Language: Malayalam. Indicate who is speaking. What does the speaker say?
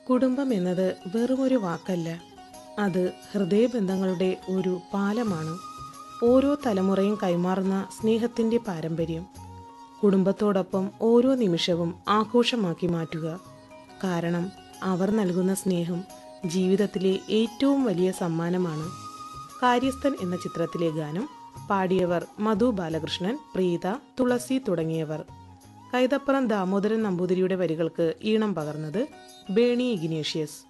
Speaker 1: കുടുംബം എന്നത് വെറുമൊരു വാക്കല്ല അത് ഹൃദയബന്ധങ്ങളുടെ ഒരു പാലമാണ് ഓരോ തലമുറയും കൈമാറുന്ന സ്നേഹത്തിന്റെ പാരമ്പര്യം കുടുംബത്തോടൊപ്പം ഓരോ നിമിഷവും ആഘോഷമാക്കി മാറ്റുക കാരണം അവർ നൽകുന്ന സ്നേഹം ജീവിതത്തിലെ ഏറ്റവും വലിയ സമ്മാനമാണ് കാര്യസ്ഥൻ എന്ന ചിത്രത്തിലെ ഗാനം പാടിയവർ മധു ബാലകൃഷ്ണൻ പ്രീത തുളസി തുടങ്ങിയവർ കൈതപ്പുറം ദാമോദരൻ നമ്പൂതിരിയുടെ വരികൾക്ക് ഈണം പകർന്നത് ബേണി ഇഗ്നേഷ്യസ്